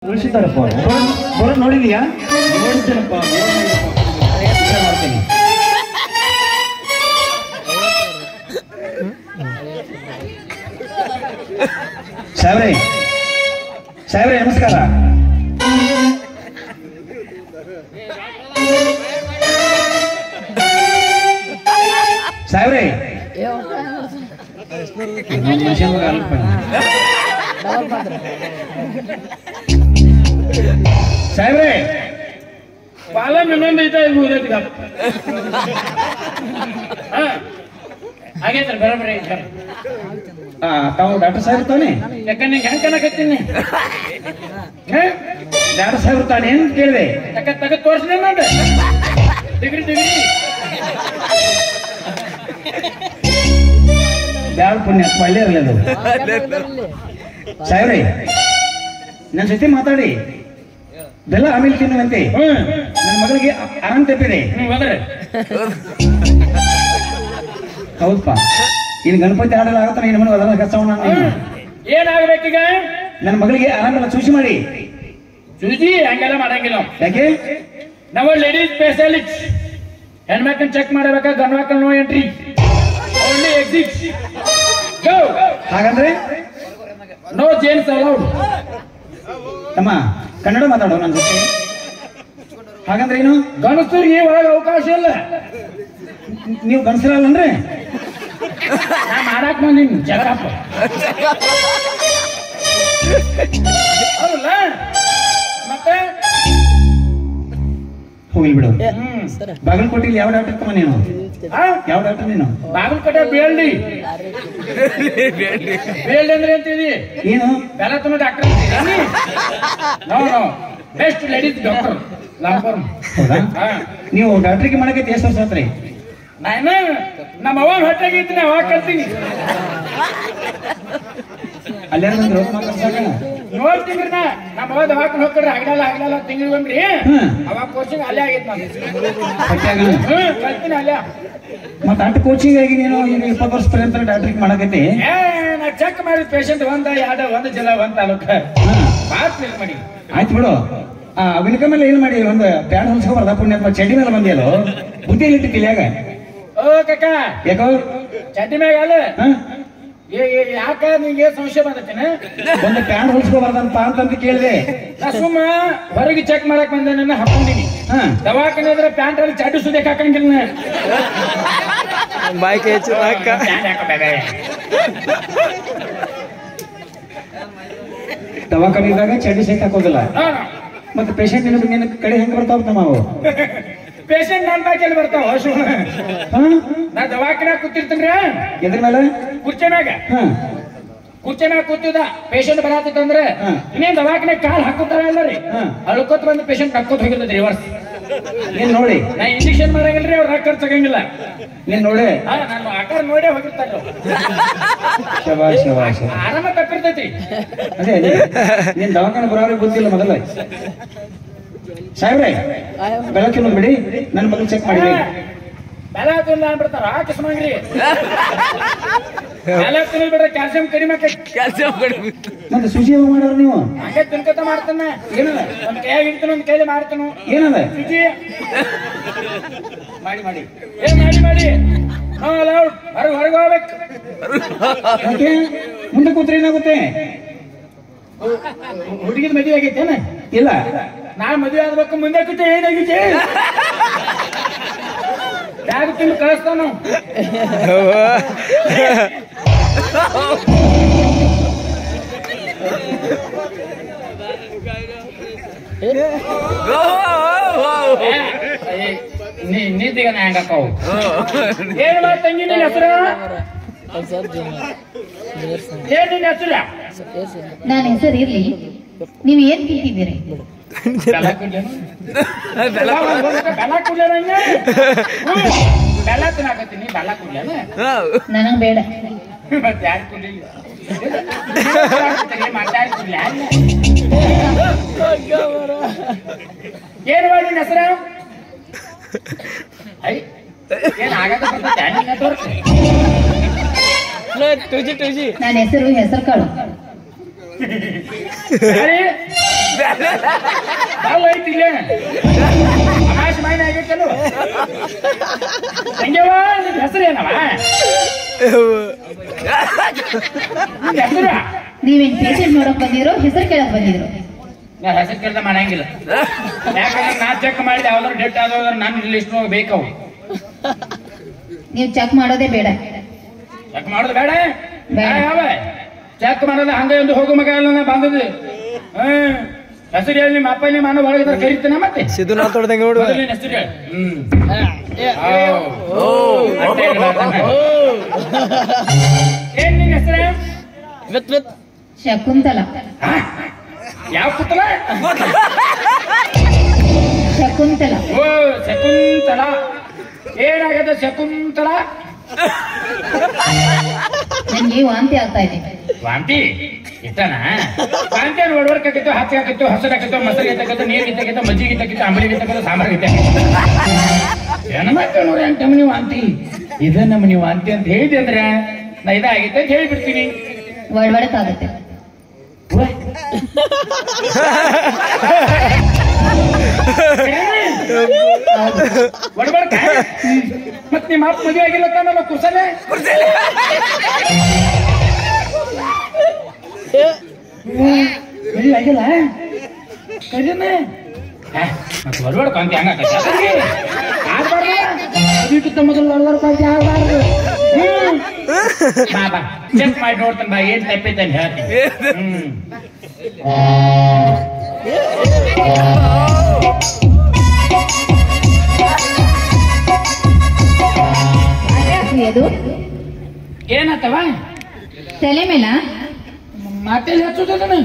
ಉಳಿಸಿದ್ದಾರಪ್ಪ ಬರೋ ನೋಡಿದೀಯಾ ನೋಡಿದ್ದೇನಪ್ಪ ವಿಚಾರ ಮಾಡ್ತೀನಿ ಸಾಹೇಬ್ರೆ ಸಾಹೇಬ್ರೆ ನಮಸ್ಕಾರ ಸಾಹೇಬ್ರೆ ನಮ್ಮ ಮನುಷ್ಯ ಮಗ ಅಲ್ಪ. ಸಾಹೇಬ್ರೆ ಪಾಲನ್ ಇನ್ನೊಂದು ಐತೆ ಇದು ಉಳಿದೈತಿ ಗಪ್. ಹಾ ಆಗೈತ್ರಿ ಬರೋಬ್ಬರಿ ಐತಿ ಬರ್ರಿ. ಆ, ತಾವು ಡಾಕ್ಟರ್ ಸಾಹೇಬ್ ತಾನೆ ಯಾಕಂದ್ರೆ ನಿಂಗೆ ಹೆಂಗ್ ಕಣಕತ್ತೀನಿ ಡಾಕ್ಟರ್ ಸಾಹೇಬ್ ತಾನೆ ಅಂತ ಕೇಳಿದೆ ತಗ ತಗ ತೋರ್ಸ್ಲಿ ನೋಡ್ರಿ ಡಿಗ್ರಿ ಡಿಗ್ರಿ ಬ್ಯಾಡ ಪುಣ್ಯ ಒಳ್ಳೆ ಇರಲಿ ಅದು ಸಾಹೇಬ್ರೆ ನನ್ನ ಜೊತೆ ಮಾತಾಡಿ ಬೆಲ್ಲ ಆಮೇಲೆ ತಿನ್ನುವಂತೆ ಹ್ಮ್ ನನ್ನ ಮಗಳಿಗೆ ಆ- ಆರಾಮ್ ತಪ್ಪಿದೆ ಹ್ಮ್ ಹೋದ್ರಿ ಹೌದಪ್ಪ ಇನ್ನು ಗಣಪತಿ ಆಡಲ್ಲ ಆಗತ್ತಾನೆ ಇನ್ನು ಮನೆ ಅದರ ಕಸವನ್ನ ಹ್ಮ್. ಏನಾಗ್ಬೇಕೀಗ ನನ್ನ ಮಗಳಿಗೆ ಆರಾಮೆಲ್ಲ ಸೂಚಿ ಮಾಡಿ ಸುಜಿ ಹಂಗೆಲ್ಲ ಮಾಡಂಗಿಲ್ಲ ನಾವು. ಯಾಕೆ ನಾವು ಲೇಡೀಸ್ ಸ್ಪೆಷಲಿಸ್ಟ್ ಹೆಣ್ಮಕ್ಳನ್ನ ಚೆಕ್ ಮಾಡಬೇಕಾ ಗಂಡ್ ಮಕ್ಳು no entry only exit go ಹಾಗಂದ್ರೆ ನೋ ಜೇನ್ಸ್ ಅಲೌಡ್ ತಮ್ಮ ಕನ್ನಡ ಮಾತಾಡೋ ನನ್ನ ಜೊತೆ ಹಾಗಂದ್ರೆ ಏನು ಗಣಸರಿಗೆ ಒಳಗೆ ಅವಕಾಶ ಇಲ್ಲ ನೀವು ಗಣಸರಲ್ಲಂದ್ರೆ ನಾ ಮಾಡಾಕ್ ಬಂದೀನಿ ಜಗರಪ್ಪ ಹೌದಲ್ಲ ಮತ್ತೆ ಹೋಗ್ಲಿ ಬಿಡು ಹ್ಮ್ ಬಾಗಲಕೋಟೆಯಲ್ಲಿ ಯಾವ ಡಾಕ್ಟರ್ ಕಮ್ಮ ನೀನು ಆ? ಯಾವ ಡಾಕ್ಟರ್ ನೀನು ಬಾಗಲಕೋಟೆ ಬೇಲ್ಡಿ ಬೇಲ್ಡಿ ಅಂದ್ರೆ ಅಂತಿದಿ ಏನು ಬೆಲ್ಲ ತುಂಬ doctor no no best ladies doctor ಲಾಂಪರ್ ಹೌದಾ ನೀವು ಡಾಕ್ಟ್ರಿಗೆ ಮಾಡಕ್ಕೆ ಎಷ್ಟು ವರ್ಷ ಆತ್ರಿ ನಾನು ನಮ್ಮ ಅವ್ವ ಹೊಟ್ಟೆಗಿದ್ದೀನಿ ಅವಾಗ ಕಲ್ತೀನಿ ಅಲ್ಲೇ ಬಂದು ರೋಗ ಮಾತಾಡ್ಸಾಕ ನೋಡ್ತೀನಿ ನಾ ನಮ್ಮ ಅವ್ವ ದವಾಖಾನೆ ಹೋಗ್ರಿ ಹಗಲಲ್ಲ ಹಗಲಲ್ಲ ತಿಂಗಳು ಬಂದ್ರಿ ಹ್ಮ್. ಅವಾಗ ಕೋಚಿಂಗ್ ಅಲ್ಲೇ ಆಗೈತೆ ನಾನು ಹೊಟ್ಯಾಗ ಹ್ಮ್ ಕಲ್ತೀನಿ ಅಲ್ಲೇ ಮತ್ತೆ ಅಟ್ ಕೋಚಿಂಗ್ ಆಗಿ ನೀನು ಈಗ ಇಪ್ಪತ್ತು ವರ್ಷ ಪರ್ಯಂತ ಡಾಕ್ಟ್ರಿಗೆ ಮಾಡಕತ್ತಿ ಏ ನಾ ಚೆಕ್ ಮಾಡಿದ ಪೇಷಂಟ್ ಒಂದ ಎರಡು ಒಂದು ಜಿಲ್ಲಾ ಒಂದ್ ತಾಲೂಕ ಹಾ ಬಾತ್ ಫೀಲ್ ಮಾಡಿ ಆಯ್ತು ಬಿಡು ಆ ಅವಿನಕ ಮೇಲೆ ಏನ್ ಮಾಡಿ ಒಂದು ಪ್ಯಾಡ್ ಹೊಲ್ಸ್ಕೊಬಾರ್ದ ಪುಣ್ಯಾತ್ಮ ಚಡ್ಡಿ ಮೇಲೆ ಬಂದಿಯಲ್ಲೋ ಬುದ್ಧಿ ಇಟ್ಟು ಕಿಲಿಯಾಗ ಓ ಕಕ್ಕ ಯಾಕೋ ಚಡ್ಡಿ ಮ್ಯಾಗ ಅಲ್ಲ ಹಾ? ಏ- ಏ- ಯಾಕ ನಿಂಗೆ ಸಂಶಯ ಬಂದತ್ತೇನ ಒಂದು ಪ್ಯಾಡ್ ಹೊಲ್ಸ್ಕೊಬಾರ್ದಂತ ಅಂತಂತ ಕೇಳಿದೆ ನಾ ಸುಮ್ಮ ಹೊರಗೆ ಚೆಕ್ ಮಾಡಕ್ ಬಂದೆ ನನ್ನ ಹಾಕೊಂಡಿನಿ ಹಾ ದವಾಖಾನೆ ಇದ್ರೆ ಪ್ಯಾಂಟ್ ಅಲ್ಲಿ ಚಡ್ಡಿ ಸುದಕ್ಕೆ ಹಾಕಂಗಿಲ್ಲ ನಾ. ಬಾಯ್ಕೆ ಹೆಚ್ಚು ಹಾಕ ಪ್ಯಾಂಟ್ ಹಾಕೋಬೇಡ. ದವಾಖಾನಿದಾಗ ಚಡ್ಡಿ ಸಹಿತ ಹಾಕೋದಿಲ್ಲ ಹಾ. ಮತ್ತೆ ಪೇಷಂಟ್ ನಿನ್ನ ನಿನ್ನ ಕಡೆ ಹೆಂಗ್ ಬರ್ತಾವ ನಮ್ಮ ಅವು ಪೇಷಂಟ್ ನನ್ ಬಾಕಲ್ಲಿ ಬರ್ತಾವ ಹಸು ಹಾ ನಾ ದವಾಖಾನೆ ಕೂತಿರ್ತೀನಿ ಎದ್ರ ಮೇಲೆ ಕುರ್ಚಿ ಮ್ಯಾಗ ಹಾ ಕುರ್ಚಿ ಮ್ಯಾಗ ಕೂತಿದ ಪೇಷಂಟ್ ಬರತ್ತಿತ್ತಂದ್ರೆ ಹಾ. ಇನ್ನೇನ್ ದವಾಖಾನೆ ಕಾಲ್ ಹಾಕುತ್ತಾರ ಅಲ್ಲರಿ ಹಾ. ಅಳ್ಕೋತ ಬಂದು ಪೇಷಂಟ್ ಕಕ್ಕೋತ್ ಹೋಗಿರ್ತದೆ ರಿವರ್ಸ್ ನೀನ್ ನೋಡಿ ನಾ ಇಂಜೆಕ್ಷನ್ ಮಾಡಂಗಿಲ್ರಿ ಅವ್ರ ರೊಕ್ಕ ಖರ್ಚಾಗಂಗಿಲ್ಲ ನೀನ್ ನೋಡಿ ಹಾ ನಾನು ಆಕಾರ ನೋಡೇ ಹೋಗಿರ್ತಾರ ಶಬಾಷ್ ಶಬಾಷ್ ಆರಾಮ ತಪ್ಪಿರ್ತೈತಿ ಅದೇ ಅದೇ ನೀನ್ ದವಾಖಾನೆ ಬರೋರಿಗೆ ಗೊತ್ತಿಲ್ಲ ಮೊದಲ ಸಾಹೇಬ್ರೆ ಬೆಳಕಿನ ಬಿಡಿ ನನ್ನ ಮಗನ್ ಚೆಕ್ ಮಾಡಿ ಬೆಲ ತಿನ್ನ ಅನ್ಬಿಡ್ತಾರ ಆ ಕಿಸ್ಮಂಗ್ರಿ ಬೆಲ ತಿನ್ನಲ್ ಬಿಡ್ರೆ ಕ್ಯಾಲ್ಸಿಯಂ ಕಡಿಮೆ ಆಕೈತಿ ಕ್ಯಾಲ್ಸಿಯಂ ಕಡಿಮೆ ಮತ್ತೆ ಸುಜಿ ಯಾವ ಮಾಡೋರು ನೀವು ಹಂಗೆ ತಿನ್ಕೋತ ಮಾಡ್ತಾನ ಏನದ ಒಂದ್ ಕೈಯಾಗ ಇಡ್ತಾನ ಒಂದ್ ಕೈಲಿ ಮಾಡ್ತಾನು ಏನದ ಸುಜಿ ಮಾಡಿ ಮಾಡಿ ಏ ಮಾಡಿ ಮಾಡಿ ನೋ ಅಲೌಡ್ ಹೊರಗೆ ಹೊರಗೆ ಹೋಗ್ಬೇಕು ಯಾಕೆ ಮುಂದೆ ಕೂತ್ರೆ ಏನಾಗುತ್ತೆ ಹುಡುಗಿದ ಮದುವೆ ಆಗೈತೇನ ಇಲ್ಲ ನಾ ಮದುವೆ ಆಗ್ಬೇಕು ಮುಂದೆ ಕೂತ ಏನಾಗೈತೆ ಬ್ಯಾಗ್ ತಿಂದು ಕಳಿಸ್ತಾನು ನೀತಿಗ ಹೆಂಗಾಕವು ಏನ್ ತಂಗಿ ನಿನ್ನ ಹೆಸರು ಏನ್ ನಿನ್ನ ಹೆಸರು ನನ್ನ ಹೆಸರು ಇರ್ಲಿ ನೀವು ಏನ್ ತಿಂತಿದ್ದೀರಿ ಬೆಲ್ಲ ಕುಡ್ಲೇನು? ಬೆಲ್ಲ ಬೆಲ್ಲ ಕುಡ್ಲೇನ ಬೆಲ್ಲ ತಿನ್ನಾಕತ್ತೀನಿ ಬೆಲ್ಲ ಕುಡ್ಲೇನ ನನಗ್ ಬೇಡ ಮತ್ತೆ ಯಾರು ಕುಡ್ಲಿಲ್ಲ ಮತ್ತೆ ಯಾರು ಕುಡ್ಲಿ ಏನು ಮಾಡಿ ನಿನ್ನ ಹೆಸರು ಐ ಏನ್ ಆಗದ ಬರ್ತೈತೆ ನಿನ್ನ ತೋರ್ಸು ಟುಜಿ ಟುಜಿ ನನ್ನ ಹೆಸರು ಹೆಸರು ಕಾಳು ಅರೆ, ಬಾವು ಐತಿ ಇಲ್ಲೇ ಆಕಾಶ ಮಾಯನ ಆಗೈತಲ್ಲ ಹಂಗೆವ ನಿನ್ ಹೆಸರು ಏನವ ನಿನ್ ಹೆಸರು ನೀವೇನ್ ಪೇಷಂಟ್ ನೋಡಕ್ ಬಂದಿದ್ರು ಹೆಸರು ಕೇಳಕ್ ಬಂದಿದ್ರು ನಾ ಹೆಸರು ಕೇಳ್ದ ಮಾಡಂಗಿಲ್ಲ ಯಾಕಂದ್ರೆ ನಾ ಚೆಕ್ ಮಾಡಿದೆ ಯಾವ್ದಾರು ಡೆಟ್ ಆದವ್ರು ನನ್ನ ಲಿಸ್ಟ್ ಬೇಕವು ನೀವು ಚೆಕ್ ಮಾಡೋದೇ ಬೇಡ ಚೆಕ್ ಮಾಡೋದು ಬೇಡ ಬೇಡ. ಯಾವ ಚೆಕ್ ಮಾಡೋದು ಹಂಗ ಎಂದು ಹೋಗು ಮಗ ಅಲ್ಲ ಬಂದದ್ದು ಹ್ಮ್ ಹೆಸರು ಹೇಳಿ ನಿಮ್ಮ ಅಪ್ಪ ನಿಮ್ಮ ಅಣ್ಣ ಒಳಗಿದ್ರೆ ಕರಿತಾನ ಮತ್ತೆ ಸಿದ್ದು ನಾ ತೊಡ್ದಂಗೆ ನೋಡು ಮೊದಲಿನ ಹೆಸರು ಹೇಳಿ ಹ್ಮ್ ಹೌದ್. ಅಷ್ಟೇ ಹೇಳ್ಬಾರ್ದಣ್ಣ. ಏನ್ ನಿನ್ ಹೆಸರು ವಿತ್ ವಿತ್ ಶಕುಂತಲ ಯಾವ ಪುತ್ತಲ ಶಕುಂತಲ ಓ ಶಕುಂತಲ ಏನಾಗದ ಶಕುಂತಲ ನನ್ಗೆ ವಾಂತಿ ಆಗ್ತಾ ಇದೆ ವಾಂತಿ ಇಟ್ಟನ ವಾಂತಿ ಏನು ಒಡ್ವರ್ಕಾಕಿತ್ತು ಹಚ್ಚಾಕಿತ್ತು ಹಸರಾಕಿತ್ತು ಮೊಸರು ಗಿತ್ತಕಿತ್ತು ನೀರು ಗಿತ್ತಕಿತ್ತು ಮಜ್ಜಿಗೆ ಗಿತ್ತಕಿತ್ತು ಅಂಬಲಿ ಗಿತ್ತಕಿತ್ತು ಸಾಂಬಾರ್ ಗಿತ್ತಕಿತ್ತು ಏನ ಮಾಡ್ತೇವೆ ನೋಡಿ ಎಂಟ ನಮನಿ ವಾಂತಿ ಇದ ನಮನಿ ವಾಂತಿ ಅಂತ ಹೇಳಿದೆ ಅಂದ್ರೆ ನಾ ಇದಾಗಿತ್ತು ಅಂತ ಹೇಳಿಬಿಡ್ತೀನಿ ಒಳವಡಕಾಗುತ್ತೆ ಒಡಬಡ್ಕ ಮತ್ ನಿಮ್ಮ ಅಪ್ಪ ಮದುವೆ ಆಗಿಲ್ಲ ತಾನಲ್ಲ ಕುರ್ಸನೆ ಮದುವೆ ಆಗಿಲ್ಲ ಕರೀನೆ ಮತ್ತೆ ಒಡಬಡ್ಕ ಅಂತ ಹೆಂಗ ಅದಕ್ಕಿಂತ ಮೊದಲು ಒಡಬಡ್ಕ ಅಂತ ಆಗ್ಬಾರ್ದು ಹ್ಮ್ ಬಾ ಬಾ ಚೆಕ್ ಮಾಡಿ ನೋಡ್ತಾನೆ ಬಾ ಏನ್ ತಪ್ಪೈತೆ ಅಂತ ಹೇಳ್ತೀನಿ ಹ್ಮ್ ಅದು ಏನಾತವ ತಲೆ ಮೇಲ ಮಾತೇಲಿ ಹಚ್ಚೋದನ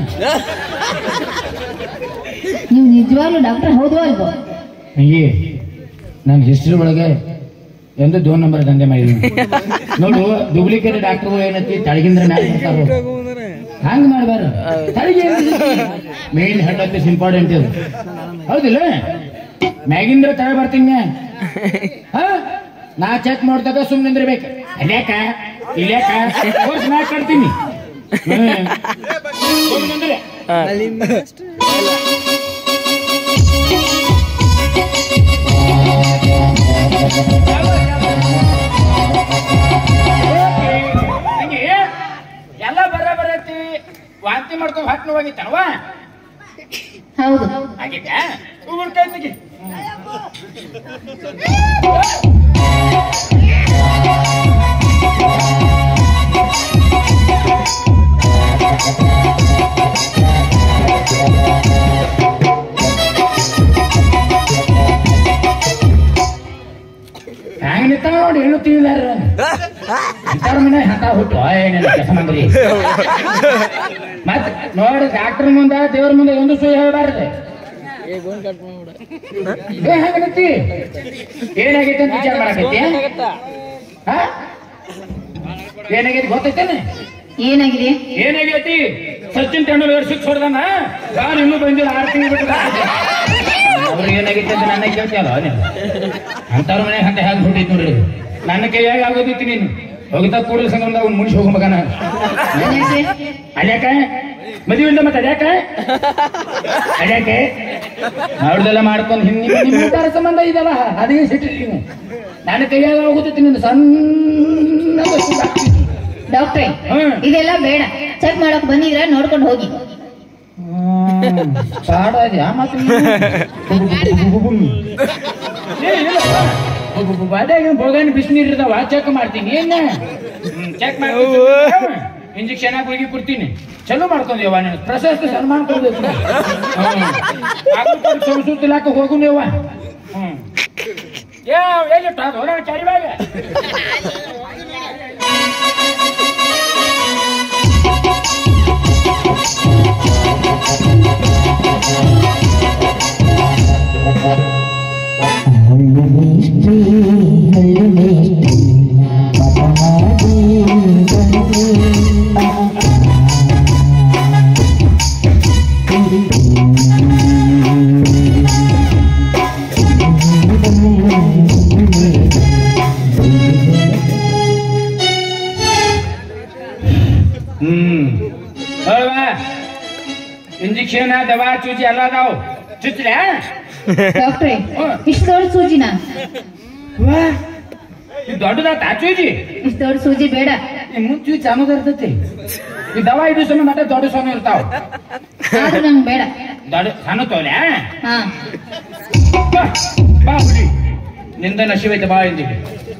ನೀವು ನಿಜವಾಗ್ಲೂ ಡಾಕ್ಟರ್ ಹೌದು ಅಲ್ವೋ ಅಯ್ಯೇ ನನ್ನ ಹಿಸ್ಟ್ರಿ ಒಳಗೆ ಎಂದು ದೋನ್ ನಂಬರ್ ದಂಧೆ ಮಾಡಿದ್ವಿ ನೋಡು ಡೂಪ್ಲಿಕೇಟ್ ಡಾಕ್ಟರ್ ಏನೈತಿ ತಳಗಿಂದ್ರ ಮ್ಯಾಲ ಬರ್ತಾರೋ ಹಂಗ ಮಾಡಬಾರ ತಳಗಿ ಮೇನ್ ಹೆಡ್ ಆಫೀಸ್ ಇಂಪಾರ್ಟೆಂಟ್ ಇದು ಹೌದಿಲ್ಲ ಮ್ಯಾಗಿಂದ್ರ ತಳ ಬರ್ತೀನಿ ಹಾ ನಾ ಚೆಕ್ ಮಾಡ್ದಾಗ ಸುಮ್ಮನೆ ನಿಂದಿರ್ಬೇಕು ಅಲ್ಯಾಕ ಇಲ್ಯಾಕ ಕೋರ್ಸ್ ನಾ ಕಟ್ತೀನಿ ಹ್ಮ್. ಸುಮ್ನೆ ನಿಂದ್ರೆ. ಹಂಗೆ ಎಲ್ಲ ಬರಬರತಿ ವಾಂತಿ ಮಾಡ್ಕೊಂಡು ಹಾಕಿ ಹೋಗಿತ್ತನವ ಹೌದು ಆಗಿದ್ದ ಉಗುಳ್ಕಾಯಿ ತೆಗಿ ಹ್ಯಾಂಗ ನಿಂತಾವ ನೋಡಿ ಏನು ತಿಳಿದಾರ ಅಂತಾರ ಮನೆ ಹಂತ ಹುಟ್ಟು ಏನೇನು ಕೆಲಸ ಮಂದ್ರಿ ಮತ್ ನೋಡಿ ಡಾಕ್ಟರ್ ಮುಂದ ದೇವ್ರ ಮುಂದೆ ಒಂದು ಸುಳ್ಳು ಹೇಳಬಾರ್ದು ಏ ಹಂಗನತಿ ಏನಾಗೈತೆ ಅಂತ ವಿಚಾರ ಮಾಡಕೈತಿ ಹಾ ಏನಾಗೈತಿ ಗೊತ್ತೈತೇನೆ ಏನಾಗಿದೆ ಏನಾಗೈತಿ ಸಚಿನ್ ತೆಂಡೂಲ್ಕರ್ ಸಿಕ್ಸ್ ಹೊಡೆದಾನ ನಾನು ಇನ್ನೂ ಬಂದಿಲ್ಲ ಆರು ತಿಂಗಳು ಬಿಟ್ಟು ಅವ್ರಿಗೆ ಏನಾಗೈತೆ ಅಂತ ನನ್ನ ಕೇಳ್ತೀಯಲ್ಲ ನೀನು ಅಂತವ್ರ ಮನೆ ಅಂತ ಹೇಗೆ ಹೊಂಟೈತಿ ನೋಡ್ರಿ ನನ್ನ ಕೈಯಾಗ ಆಗೋದಿತ್ತು ನೀನು ಹೋಗಿದ್ದ ಕೂಡಲ ಸಂಗಮದ ಅವ್ನು ಮುಗಿಸಿ ಹೋಗೋ ಮಗನ ಯಾಕೆ? ಅಡ್ಯಾಕ ಮದುವೆಯಿಂದ ಮತ್ತೆ ಅಡ್ಯಾಕ ಅಡ್ಯಾಕೆ ಅವ್ರದೆಲ್ಲ ಮಾಡ್ಕೊಂಡು ಹಿಂಗೆ ನಿಮ್ಮ ಉದ್ದಾರ ಸಂಬಂಧ ಇದಲ್ಲ ಅದೇ ಸಿಟ್ಟಿ ನೀನು ನನ್ನ ಕೈಯಾಗ ಹೋಗುತ್ತೈತಿ ನೀನು ಸಣ್ಣ ಡಾಕ್ಟ್ರೇ ಹ್ಮ್. ಇದೆಲ್ಲ ಬೇಡ ಚೆಕ್ ಮಾಡಕ್ ಬಂದಿದ್ರ ನೋಡ್ಕೊಂಡು ಹೋಗಿ ಪಾಡ ಯಾ ಮಾತು ಬಾಡ್ಯಾಗ ಬೋಗಾನಿ ಬಿಸಿನೀರ್ ಇರ್ತಾವ ಚೆಕ್ ಮಾಡ್ತೀನಿ ಏನ ಚೆಕ್ ಮಾಡಿ ಇಂಜೆಕ್ಷನ್ ಹಾಕಿ ಹೋಗಿ ಕೊಡ್ತೀನಿ ಚಲೋ ಮಾಡ್ಕೊಂಡೇವ ನೀನು ಪ್ರಶಸ್ತಿ ಸನ್ಮಾನ ಕೊಡ್ಬೇಕು ಸಂಸ್ಕೃತಿಲಾಕ ಹೋಗುನೇವ ಹ್ಮ್ ಏ ಎಲ್ಲಿಟ್ಟು ಅದು ಹೊರ ಚಾರಿ ಬಾಗ ಹ್ಮ್ ಅಲ್ವಾ ಇಂಜೆಕ್ಷನ್ ದವಾ ಚೂಜಿ ಎಲ್ಲ ಅದಾವು ಚುಚ್ಚಲೆ ಡಾಕ್ಟ್ರೆ ಇಷ್ಟು ದೊಡ್ಡ ಸೂಜಿನ ಇದು ದೊಡ್ಡದಾತ ಚೂಜಿ ಇಷ್ಟು ದೊಡ್ಡ ಸೂಜಿ ಬೇಡ ಈ ಮುಂದ್ ಚೂಜಿ ಅನ್ನೋದು ಇರ್ತೈತಿ ಈ ದವಾ ಇಡು ಸಮ ಮತ್ತೆ ದೊಡ್ಡ ಸಮ ಇರ್ತಾವ ಆದ್ರೂ ನಂಗೆ ಬೇಡ ದೊಡ್ಡ ಸಣ್ಣ ತೋಲೆ ಹಾ ಬಾ ಬಾ ಹುಲಿ ನಿಂದ ನಶಿವೈತೆ ಬಾ ಎಂದಿಗೆ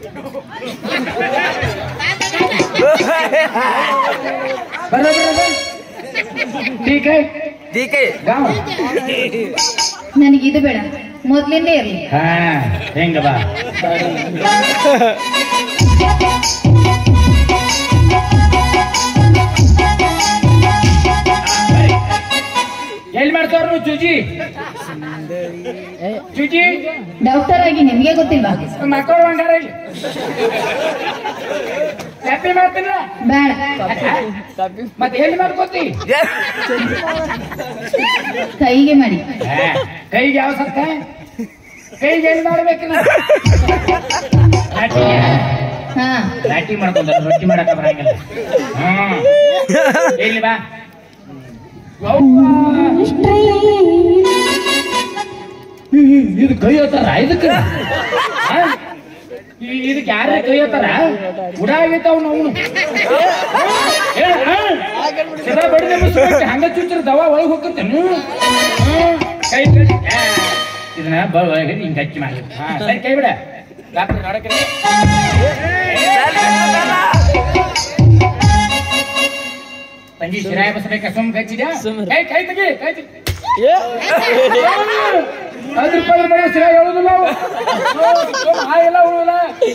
ಬರ ಬರ ठीक है ठीक है गाँव ನನಗೆ ಇದು ಬೇಡ ಮೊದ್ಲಿಂದೇ ಇರ್ಲಿ ಹಾ ಹೆಂಗ ಬಾ ಎಲ್ಲಿ ಮಾಡ್ತಾರ ಚೂಜಿ ಚೂಜಿ ಡಾಕ್ಟರ್ ಆಗಿ ನಿಮ್ಗೆ ಗೊತ್ತಿಲ್ವಾ ಮಕ್ಕಳು ಬಂಗಾರ ಇಲ್ಲಿ ಹ್ಯಾಪಿ ಮಾಡ್ತೀನ ಬೇಡ ಮತ್ತೆ ಎಲ್ಲಿ ಮಾಡ್ಕೋತಿ ಕೈಗೆ ಮಾಡಿ ಹಾ, ಕೈಗೆ ಯಾವ ಸತ್ತ ಕೈಗೆ ಎಲ್ಲಿ ಮಾಡ್ಬೇಕು ಹಾ ಲಾಟಿ ಮಾಡ್ಕೊಂಡ ರೊಟ್ಟಿ ಮಾಡಕ ಬರಂಗಿಲ್ಲ ಹ್ಮ್ ಎಲ್ಲಿ ಬಾ ಇದು ಕೈ ಹೋತಾರ ಇದಕ್ಕೆ ಆ? ಈ- ಇದಕ್ಕೆ ಯಾರ ಕೈ ಹೋತಾರ ಉಡ ಆಗೈತಾವ ನಾವು ಸದಾ ಬಡಿದ ಮುಸ್ಬಿಟ್ಟು ಹಂಗ ಚುಚ್ಚಿರ ದವಾ ಒಳಗೆ ಹೋಗ್ತೇನು ಕೈ ಕೈ ಆ, ಇದನ್ನ ಬ ಒಳಗೆ ಹಿಂಗ ಹಚ್ಚಿ ಮಾಡಿ ಹಾ ಸರಿ ಕೈ ಬಿಡ ಡಾಕ್ಟರ್ ನೋಡಕ್ರಿ ಪಂಜಿ ಶಿರಾಯ ಬಸಬೇಕ ಸುಮ್ ಕಚ್ಚಿದ್ಯಾ ಕೈ ಕೈ ತೆಗಿ ಕೈ ತೆಗಿ ಅದ್ರ ಪದ್ರ ಮೇಲೆ ಶಿರಾಯ ಹೇಳುದಿಲ್ಲ ಅವು. ಸುಮ್ ಹಾಯ್ ಎಲ್ಲ ಉಳುವಲ್ಲ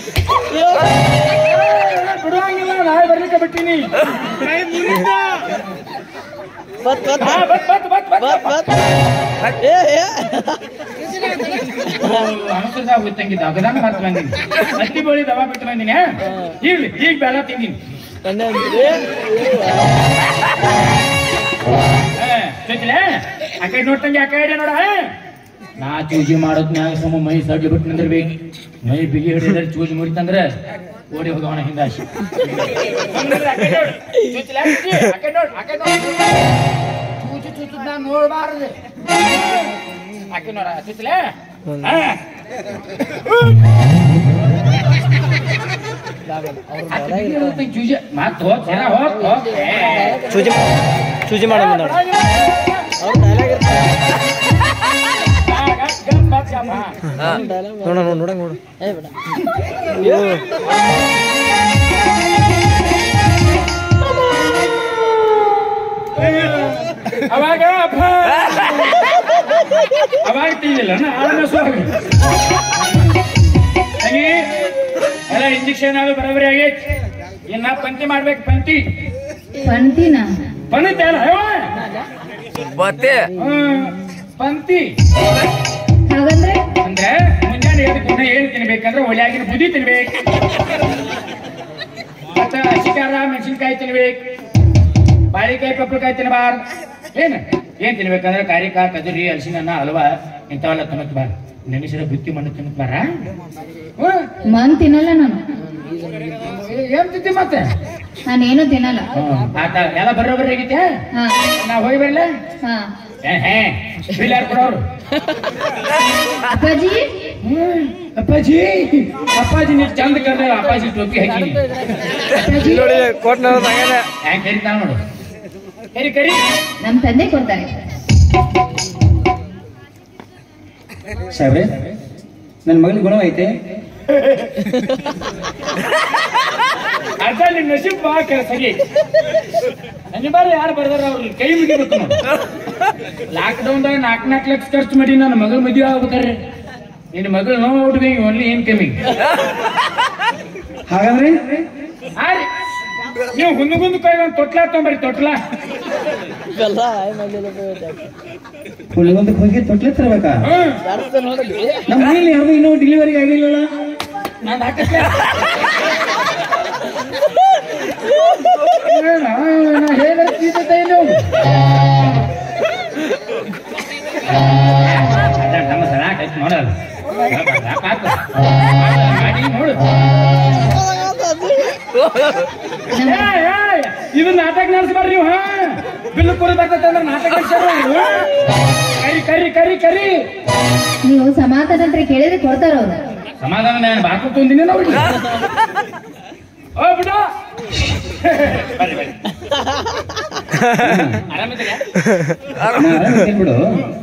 ಬಿಡುವಂಗಿಲ್ಲ ನಾಳೆ ಬರ್ಲಿಕ್ಕೆ ಬಿಟ್ಟಿನಿ बत बत ಹಾ, ಬತ್ ಬತ್ ಬತ್ ಬತ್ बत बत ए ए ಅನುಸರಿಸಾಗ ಗೊತ್ತಂಗಿದ್ದ ಅಗದಾನ ಮರ್ತು ಬಂದಿನಿ ಹತ್ತಿ ಬೋಳಿ ದವಾ ಬಿಟ್ಟು ಬಂದಿನಿ ಹಾ? ಇರ್ಲಿ ಈಗ ಬೆಳ ತಿಂದಿನಿ कन्या ए ಚುಚ್ಚಲೆ ಆ ಕಡೆ ನೋಡ್ತಂಗೆ ಆ ಕಡೆ ನೋಡ ನಾ ಚೂಜಿ ಮಾಡೋದ್ನ್ಯಾಗ ಸಮ ಮೈ ಸಡ್ಲಿ ಬಿಟ್ಟು ನಿಂದಿರ್ಬೇಕು ಮೈ ಬಿಗಿ ಹಿಡಿದ್ರೆ ಚೂಜಿ ಮುರಿತಂದ್ರ ಓಡಿ ಹೋಗೋಣ ಹಿಂದಾಶಿ ಚೂಚು ಚೂಚು ನಾ ನೋಡ್ಬಾರ್ದು ಆಕೆ ನೋಡ ಚುಚ್ಚಲೆ ಚೂಜಿ ಮತ್ ಹೋಗ್ ಜನ ಹೋಗ್ ಹೋಗ್ ಏ. ಚೂಜಿ ಚೂಜಿ ಮಾಡೋಣ ನೋಡು ಅವ್ರ ಡೈಲಾಗ್ ಇರ್ತಾರೆ ನೋಡ ನೋಡ ನೋಡಂಗ್ ನೋಡು ಏ ಬೇಡ ಅವಾಗ ಅಪ್ಪ ಅವಾಗ ತಿಳಿದಿಲ್ಲ ಆಳನ ಸ್ವಾಮಿ ತಂಗಿ ಎಲ್ಲ ಇಂಜೆಕ್ಷನ್ ಅದು ಬರೋಬರಿ ಆಗೈತಿ ಇನ್ನ ಪಂತಿ ಮಾಡ್ಬೇಕು ಪಂತಿ ಪಂತಿನ ಪಂತಿ ಅಲ್ಲ ಹೇಳ ಬತ್ತೆ ಪಂತಿ ಹಾಗಂದ್ರೆ ಅಂದ್ರೆ ಮುಂಜಾನೆ ಎದ್ದು ಗುಣ ಏನ್ ತಿನ್ಬೇಕಂದ್ರೆ ಒಳ್ಳೆಯಾಗಿನ ಬುದಿ ತಿನ್ಬೇಕು ಮತ್ತ ಹಸಿಕಾರ ಮೆಣಸಿನ್ಕಾಯಿ ತಿನ್ಬೇಕು ಬಾಳಿಕಾಯಿ ಪಪ್ಪಳಕಾಯಿ ತಿನ್ನಬಾರ್ದು ಏನ್ ಏನ್ ತಿನ್ಬೇಕಂದ್ರೆ ಕಾರಿಕ ಕದರಿ ಹಲಸಿನ ಹಲ್ವಾ ಇಂಥವೆಲ್ಲ ತಿನ್ನಕ್ ಬಾರ ನೆನೆಸಿರ ಬುತ್ತಿ ಮಣ್ಣು ತಿನ್ನಕ್ ಬಾರ ಹ್ಮ್. ಮನ್ ತಿನ್ನಲ್ಲ ನಾನು ಏ- ಏನ್ ತಿಂತಿ ಮತ್ತೆ ನಾನೇನು ತಿನ್ನಲ್ಲ ಹ್ಮ್. ಆತ ಎಲ್ಲ ಬರೋಬ್ಬರಿ ಆಗೈತೆ ಹಾ ನಾ ಹೋಗಿ ಬರ್ಲ ಹಾ ಹೇ ಬಿಲ್ ಯಾರು ಕೊಡೋರು ಅಪ್ಪಾಜಿ ಹ್ಮ್. ಅಪ್ಪಾಜಿ ಅಪ್ಪಾಜಿ ನೀನು ಚಂದ ಕರ್ದ ಅಪ್ಪಾಜಿ ಟೋಪಿ ಹಾಕಿ ಅಪ್ಪಾಜಿ ನೋಡಿ ಕೋಟ್ನ ತಗನೆ ಹ್ಯಾಂಗ ಕರಿತಾನ ನೋಡು ಕರಿ ಕರಿ ನಮ್ ತಂದೆ ಕೊಡ್ತಾರೆ ಸಾಹೇಬ್ರೆ ನನ್ನ ಮಗನ ಗುಣ ಐತೆ ಅರ್ಧ ನಿನ್ ನಸೀಬ್ ಬಾ ಸರಿ ನನಗೆ ಬಾರಿ ಯಾರು ಬರ್ದಾರ ಅವ್ರಿಗೆ ಕೈ ಮುಗಿಬೇಕು ಲಾಕ್ ಡೌನ್ದಾಗ ನಾಲ್ಕು ನಾಲ್ಕು ಲಕ್ಷ ಖರ್ಚು ಮಾಡಿ ನನ್ನ ಮಗಳ ಮದುವೆ ಆಗ್ಬೇಕಾರೆ ನಿನ್ನ ಮಗಳು ನೋವು ಔಟ್ಬೇಕು ಓನ್ಲಿ ಏನ್ ಕಮ್ಮಿ ಹಾಗಾದ್ರೆ ಆರಿ ನೀವು ಗುಂದು ಗುಂದು ಕೈ ಒಂದು ತೊಟ್ಲ ತೊಂಬರಿ ತೊಟ್ಲ ಇವೆಲ್ಲ ಮನೆಯಲ್ಲ ಹುಲಿಗೊಂದಕ್ಕೆ ಹೋಗಿ ತೊಟ್ಲೆ ತರಬೇಕಾ ಹ್ಮ್ ಜಾಸ್ತಿ ನೋಡಲಿ ನಮ್ಮ ಮನೇಲಿ ಯಾರು ಇನ್ನೂ ಡೆಲಿವರಿ ಆಗಿಲ್ಲಲ್ಲ ನಾನು ಹಾಕಕ್ಕೆ ಏನೋ, ನಾ ಹೇಳಿದ್ರೆ ತೀರ್ತೈತೆ ಏನು? ಅದ ನಮ್ಮ ಸಲ ಆಕೈತಿ ನೋಡಲ್ಲ ಆತು. ಮಾಡಿ ನೋಡು ನಮ್ ಏ, ಏ, ಇದು ನಾಟಕ ನಡೆಸ್ಬಾರ್ರಿ ನೀವು ಹಾ ಬಿಲ್ಲು ಕುರಿ ಬರ್ತೈತೆ ಅಂದ್ರೆ ನಾಟಕ ನಡ್ಸ್ಯಾರ ಅವ್ರು. ಕರಿ ಕರಿ ಕರಿ ಕರಿ ನೀವು ಸಮಾಧಾನ ಅಂತ ಕೇಳಿದ್ರೆ ಕೊಡ್ತಾರ ಅವ್ರು ಸಮಾಧಾನ ನಾನು ಬಾಕು ತುಂದಿನಿ ಅವ್ರಿಗೆ ಓ ಬಿಡ ಬರ್ರಿ ಬರ್ರಿ ಆರಾಮಿದ್ದೀರಾ ನಾ ಆರಾಮಿದ್ದೀನಿ ಬಿಡು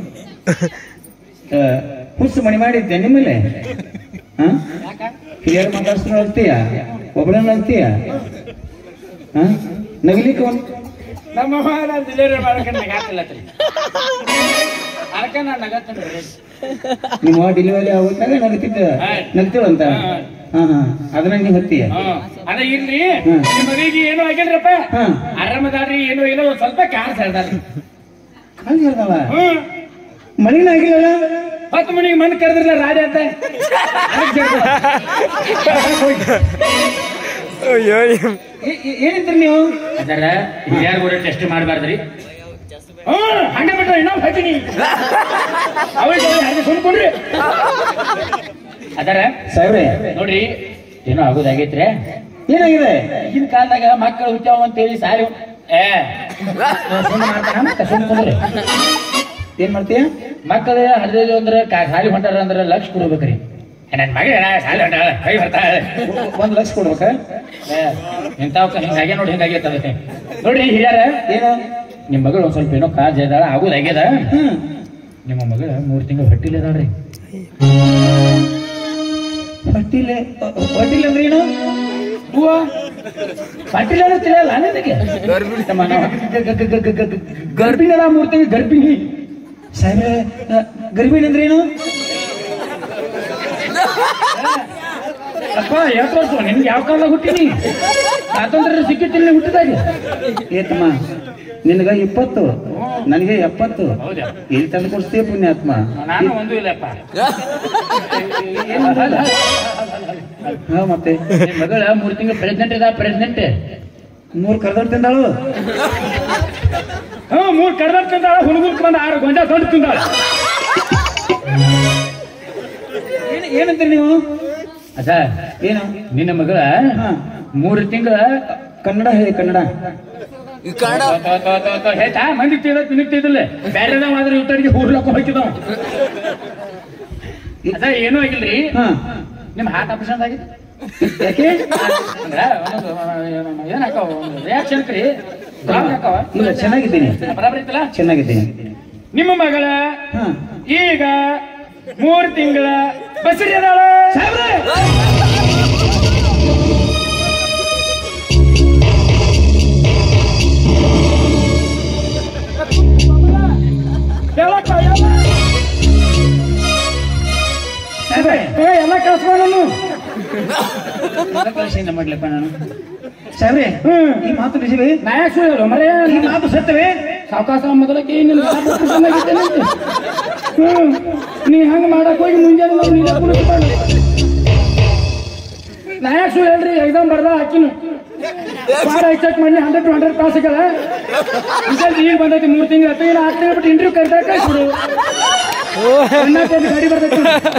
ಆ, ಹುಚ್ಚು ಮಣಿ ಮಾಡಿದ್ದೆ ನಿಮ್ಮಲ್ಲಿ ಹಾ ಹಿರಿಯರು ಮಾತಾಡ್ಸ್ರು ಅಳ್ತೀಯ ಒಬ್ಬಳನ್ನ ಅಳ್ತೀಯ ಹಾ ನಗಲಿಕ್ಕೆ ಒಂದು ನಮ್ಮ ನಾನು ಡಿಲಿವರಿ ಮಾಡಕ್ಕೆ ನಗಾತಿಲ್ಲ ಅದಕ್ಕೆ ನಾನು ನಗತ್ತೇನೆ ನಿಮ್ಮ ಡೆಲಿವರಿ ಆಗುತ್ತಾಗ ನಗತಿದ್ದ ನಗ್ತೀವಂತ ಹಾ ಹಾ ಅದನ್ನ ನೀವು ಹತ್ತೀಯ ಅದ ಇರ್ಲಿ ಹ್ಮ್. ನಿಮ್ಮ ಮಗಳಿಗೆ ಏನು ಆಗಿಲ್ರಪ್ಪ ಹಾ ಆರಾಮದಾರ್ರಿ ಏನು ಇಲ್ಲ ಒಂದ್ ಸ್ವಲ್ಪ ಕಾರ್ ಸೇರ್ದಾರ್ರಿ ಹಂಗೆ ಹೇಳ್ದವ ಹ್ಮ್ ಮಳಿನ ಆಗಿಲ್ಲ ಹತ್ತು ಮನಿಗೆ ಮಣ್ಣು ಕರೆದ್ರಲ್ಲ ರಾಜ ಅಂತ ಏನಿದ್ರಿ ನೀವು ಅದರ ಹಿರಿಯರ್ ಕೂಡ ಟೆಸ್ಟ್ ಮಾಡಬಾರ್ದ್ರಿ ಹ್ಮ್ ಹಂಗ ಬಿಟ್ರೆ ಇನ್ನೊಂದು ಹೇಳ್ತೀನಿ ಅವಳಿಗೆ ಹಂಗೆ ಸುಮ್ಕೊಂಡ್ರಿ ಅದರ ಸಾಹೇಬ್ರೆ ನೋಡ್ರಿ ಏನೋ ಆಗೋದಾಗೈತ್ರಿ ಏನಾಗಿದೆ ಈಗಿನ ಕಾಲದಾಗ ಮಕ್ಕಳು ಹುಟ್ಟಾವ ಅಂತೇಳಿ ಸಾರಿ ಏ ಸುಮ್ಮನೆ ಮಾಡ್ತಾನ ಮತ್ತೆ ಸುಮ್ಕೊಂಡ್ರಿ ಏನ್ ಮಾಡ್ತೀಯ ಮಕ್ಕಳು ಹರಿದಿದ್ದು ಅಂದ್ರೆ ಕಾ- ಸಾಲಿ ಹೊಂಟಾರ ಅಂದ್ರೆ ಲಕ್ಷ ಕೊಡ್ಬೇಕ್ರಿ ನನ್ನ ಮಗ ಸಾಲಿ ಹೊಂಟಾಳ ಕೈ ಬರ್ತಾಳೆ ಒಂದ್ ಲಕ್ಷ ಕೊಡ್ಬೇಕ ಏ, ಇಂಥವಕ್ಕ ಹಿಂಗಾಗೆ ನೋಡಿ ಹಿಂಗಾಗೈತದ ನೋಡ್ರಿ ಹಿರಿಯರ ಏನು ನಿಮ್ಮ ಮಗಳು ಒಂದ್ ಸ್ವಲ್ಪ ಏನೋ ಕಾಜ್ ಇದಾಳ ಆಗೋದಾಗ್ಯದ ಹ್ಮ್ ನಿಮ್ಮ ಮಗಳ ಮೂರ್ ತಿಂಗಳು ಹೊಟ್ಟಿಲ್ ಇದಾಳ್ರಿ ಹೊಟ್ಟಿಲೆ ಹೊಟ್ಟಿಲೆ ಅಂದ್ರೆ ಏನು ಹೂವ ಹೊಟ್ಟಿಲ್ ಅಂದ್ರೆ ತಿಳಿಯಲ್ಲ ನಿನಗೆ ನಮ್ಮ ನಾವು ಗ- ಗ- ಗ- ಗ- ಗ- ಗ- ಗರ್ಭಿಣಿ ಅಲ್ಲ ಮೂರ್ ತಿಂಗಳು ಗರ್ಭಿಣಿ ಸಾಹೇಬ್ರೆ ಆ, ಗರ್ಭಿಣಿ ಅಂದ್ರೆ ಏನು ಅಪ್ಪ ಎಷ್ಟು ವರ್ಷ ನಿನ್ಗೆ ಯಾವ ಕಾಲದಾಗ ಹುಟ್ಟಿನಿ ಸ್ವಾತಂತ್ರ್ಯ ಸಿಕ್ಕಿತ್ತಿಲ್ಲ ಹುಟ್ಟಿದಾಗ ಏತಮ್ಮ ನಿನಗ ಇಪ್ಪತ್ತು ನನಗೆ ಎಪ್ಪತ್ತು ಹೌದಾ ಎಲ್ಲಿ ತಂದು ಕೊಡ್ತೀಯ ಪುಣ್ಯಾತ್ಮ ನಾನು ಒಂದು ಇಲ್ಲಪ್ಪ ಹಾ ಮತ್ತೆ ನಿಮ್ ಮಗಳ ಮೂರ್ ತಿಂಗಳು ಪ್ರೆಗ್ನೆಂಟ್ ಇದ ಪ್ರೆಗ್ನೆಂಟ್ ಮೂರ್ ಕರ್ದೊಡ್ ತಿಂದಾಳು ಹ್ಞೂ ಮೂರ್ ಕಡ್ದಾಡ್ ತಿಂದಾಳ ಹುಡುಗರ್ಕ್ ಬಂದ ಆರು ಗೊಂಜಾಳ ದೊಡ್ಡ ತಿಂದಾಳ ಏನ್ ಏನಂತೀರಿ ನೀವು ಅದ ಏನು ನಿನ್ನ ಮಗಳ ಹಾ ಮೂರು ತಿಂಗಳ ಕನ್ನಡ ಹೇಳಿ ಕನ್ನಡ ಹೇಳ್ತಾ ಮಂದಿ ತಿಂದ ತಿನ್ನಿತ್ತಿದಿಲ್ಲ ಬೇರೆ ಆದ್ರೆ ಇವತ್ತರಿಗೆ ಊರ್ಲಕ್ಕ ಹೋಗಿದಾವ ಅದ ಏನೂ ಆಗಿಲ್ರಿ ಹಾ ನಿಮ್ ಹಾರ್ಟ್ ಆಪರೇಷನ್ ಆಗಿದೆ ಯಾಕೆ ಅಂದ್ರ ಒಂದೊಂದು ಏನ್ ಹಾಕಾವ ರಿಯಾಕ್ಷನ್ ಕ್ರಿ ಹಾಕಾವ ಇಲ್ಲ ಚೆನ್ನಾಗಿದ್ದೀನಿ ಬರಾಬರ್ ಐತಲ್ಲ ಚೆನ್ನಾಗಿದ್ದೀನಿ ನಿಮ್ಮ ಮಗಳ ಹಾ ಈಗ ಮೂರ್ ತಿಂಗಳ ಬಸರಿ ಅದಾಳ ಸಾಹೇಬ್ರೆ ಎಲ್ಲ ಕಳ್ಸ್ಕೊಂಡು ಕಳಿಸಿಂದ ಮಾಡ್ಲಪ್ಪ ನಾನು ಸಾಹೇಬ್ರೆ ಹ್ಮ್ ಈ ಮಾತು ನಿಜವೇ ನಾಯಕ್ ಸುಳ್ಳು ಮರೇ ಈ ಮಾತು ಸತ್ಯವೇ ಸಾವಕಾಶ ಮೊದಲಕ್ಕೆ ನಿನ್ನ ಸಾಕು ಕುಟುಂಬ ಆಗಿದ್ದೇನಂತೆ. ಹ್ಮ್ ನೀ ಹಂಗ ಮಾಡಕ್ ಹೋಗಿ ಮುಂಜಾನೆ ನಾವು ನೀನೇ ಕುಳಿತುಕೊಂಡು ನಾಯಕ್ ಸುಳ್ಳು ಹೇಳ್ರಿ ಎಕ್ಸಾಮ್ ಬರ್ದ ಹಾಕಿನು ಬಾಳ ಚೆಕ್ ಮಾಡಿ ಹಂಡ್ರೆಡ್ ಟು ಹಂಡ್ರೆಡ್ ಪಾಸ್ ಆಗಲ್ಲ ರಿಸಲ್ಟ್ ಈಗ ಬಂದೈತಿ ಮೂರ್ ತಿಂಗಳು ಹತ್ತು ಇಲ್ಲ ಆರು ತಿಂಗಳು ಬಿಟ್ಟು ಇಂಟರ್ವ್ಯೂ ಕರೆದ ಕಳ್ಸಿಬಿಡು ಗಾಡಿ ಬರ್ತೈತಿ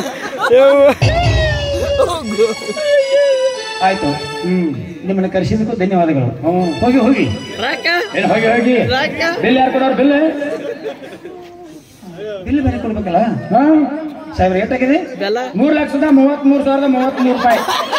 ಆಯ್ತು ಹ್ಮ್ ನಿಮ್ಮನ್ನ ಕರೆಸಿದ್ದಕ್ಕೂ ಧನ್ಯವಾದಗಳು ಹ್ಮ್. ಹೋಗಿ ಹೋಗಿ ಏನ್ ಹೋಗಿ ಹೋಗಿ ಬಿಲ್ ಯಾರು ಕೊಡೋರು ಬಿಲ್ ಬಿಲ್ ಬೇರೆ ಕೊಡ್ಬೇಕಲ್ಲ ಹಾ ಸಾಹೇಬ್ರೆ ಏಟಾಗಿದೆ ಮೂರ್ ಲಕ್ಷದ ಮೂವತ್ತ್ ಮೂರ್ ಸಾವಿರದ ಮೂವತ್ತ್ ಮೂರು ರೂಪಾಯಿ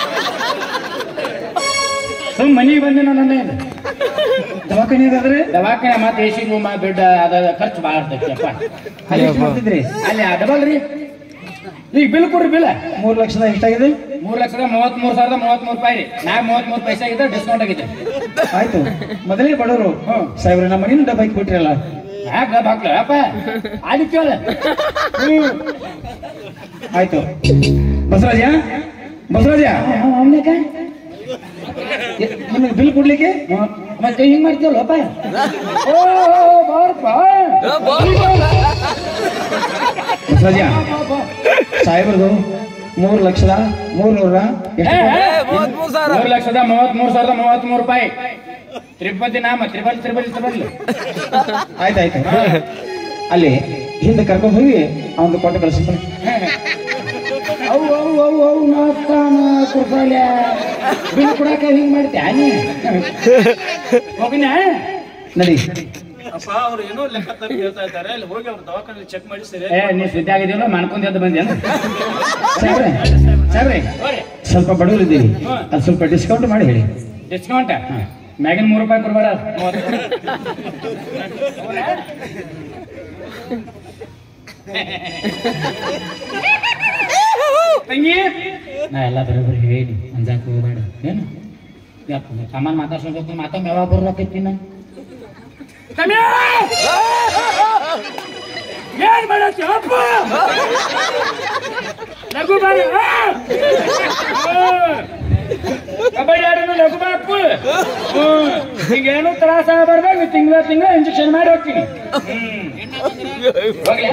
ಸುಮ್ ಮನಿಗೆ ಬಂದಿನ ನನ್ನ ದವಾಖಾನೆಗಾದ್ರೆ ದವಾಖಾನೆ ಮತ್ತೆ ಎ ಸಿ ರೂಮ್ ಬೆಡ್ ಅದ ಖರ್ಚು ಭಾಳ ಇರ್ತೈತಿ ಅಪ್ಪ ಅಲ್ಲಿ ಎಷ್ಟು ಮಾಡ್ತಿದ್ರಿ ಅಲ್ಲಿ ಡಬಲ್ ರೀ ಈಗ ಬಿಲ್ ಕೊಡ್ರಿ ಬಿಲ್ ಮೂರ್ ಲಕ್ಷದ ಎಷ್ಟಾಗಿದೆ ಮೂರ್ ಲಕ್ಷದ ಮೂವತ್ತ್ ಮೂರ್ ಸಾವಿರದ ಮೂವತ್ತ್ ಮೂರು ರೂಪಾಯಿ ರೀ ನಾ ಮೂವತ್ತ್ ಮೂರು ಪೈಸೆ ಆಗಿದೆ ಡಿಸ್ಕೌಂಟ್ ಆಗಿದೆ ಆಯ್ತು ಮೊದಲೇ ಬಡವರು ಸಾಹೇಬ್ರೆ ನಮ್ಮ ಮನೆಯಿಂದ ಬೈಕ್ ಬಿಟ್ರಲ್ಲ ಯಾಕೆ ಹಾಕ್ಲ ಅಪ್ಪ ಅಲ್ಲಿ ಕೇಳ ಹ್ಮ್ ಆಯ್ತು ಬಸವರಾಜ ಬಸವರಾಜ ಅವನಕ ಎ- ನಿಮಗೆ ಬಿಲ್ ಕೊಡ್ಲಿಕ್ಕೆ ಮತ್ತೆ ಹಿಂಗ್ ಮಾಡ್ತೀವಲ್ಲ ಅಪ್ಪ ಓ ಬಾರಪ್ಪ ಬಸವರಾಜ ಸಾಹೇಬ್ರದು ಮೂರು ಲಕ್ಷದ ಮೂರ್ ನೂರ ಎಷ್ಟು ಮೂರು ಲಕ್ಷದ ಮೂವತ್ತ್ ಮೂರು ಸಾವಿರದ ಮೂವತ್ತ್ ಮೂರು ರೂಪಾಯಿ ತಿರುಪತಿ ನಾಮ ತ್ರಿಬಲ್ ತ್ರಿಬಲ್ ತ್ರಿಬಲ್ ಆಯ್ತಾಯ್ತು ಅಲ್ಲಿ ಹಿಂದೆ ಕರ್ಕೊಂಡು ಹೋಗಿ ಅವನು ಕೊಟ್ಟು ಕಳಿಸ್ತೀನಿ ಅವು ಅವು ಅವು ಅವು ನಾಸ್ತಾನ ಕುರ್ಸಾಲ್ಯ ಬಿಲ್ ಕೊಡಾಕ ಹಿಂಗ್ ಮಾಡ್ತೀಯ ನೀ ಹೋಗಿನ ನಡಿ ಅಪ್ಪ ಅವ್ರು ಏನೋ ಲೆಕ್ಕ ತಪ್ಪಿ ಹೇಳ್ತಾ ಇದ್ದಾರೆ ಅಲ್ಲಿ ಹೋಗಿ ಅವ್ರ ದವಾಖಾನೆ ಚೆಕ್ ಮಾಡಿ ಸರಿ ಏ ನೀ ಸುದ್ದಿ ಆಗಿದೆಯಲ್ಲ ಮಾಡ್ಕೊಂಡ್ ಎದ್ದು ಬಂದೇನು ಸಾಹೇಬ್ರೆ ಸಾಹೇಬ್ರೆ ಸ್ವಲ್ಪ ಬಡವರಿದ್ದೀವಿ ಅದು ಸ್ವಲ್ಪ ಡಿಸ್ಕೌಂಟ್ ಮಾಡಿ ಹೇಳಿ ಡಿಸ್ಕೌಂಟ್ ಮ್ಯಾಗಿನ ಮೂರು ರೂಪಾಯಿ ಕೊಡ್ಬೇಡ ತಂಗಿ ನಾ ಎಲ್ಲ ಬರೋಬ್ಬರಿ ಹೇಳಿ ಅಂಜಾಕ ಹೋಗ್ಬೇಡ ಏನು ಯಪ್ಪ ಸಾಮಾನು ಮಾತಾಡ್ಸ್ಬೇಕು ಮಾತೊಮ್ಮೆ ಯಾವಾಗ ಬರ್ಲಾಕೈತಿ ನಾ ಏನ್ ಮಾಡತ್ತಿ ಅಪ್ಪ ಲಘು ಬಾರಿ ಕಬಡ್ಡಿ ಆಡೋದು ಲಘು ಬಾಪು ಹಿಂಗೇನು ತ್ರಾಸ ಆಗಬಾರ್ದು ನೀವು ತಿಂಗಳ ತಿಂಗಳ ಇಂಜೆಕ್ಷನ್ ಮಾಡಿ ಹೋಗ್ತೀನಿ ಹೋಗ್ಲಾ?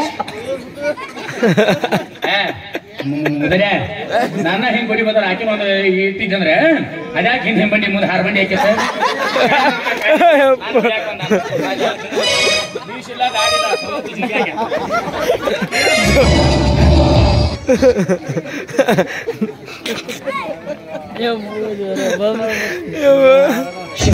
ಹಾ. ಮುದರ್ಯ ನನ್ನ ಹಿಂಗ್ ಬಡಿ ಬದಲ ಹಾಕಿ ಒಂದು ಇಟ್ಟಿದ್ದಂದ್ರೆ ಅದ್ಯಾಕೆ ಹಿಂದ್ ಹಿಂಬಂಡಿ ಮುಂದೆ ಹಾರ್ ಬಂಡಿ ಹಾಕಿ ಸರ್ ಯವ್ವ, ಜೋರ, ಬಾ, ಬಾ, ಬಾ.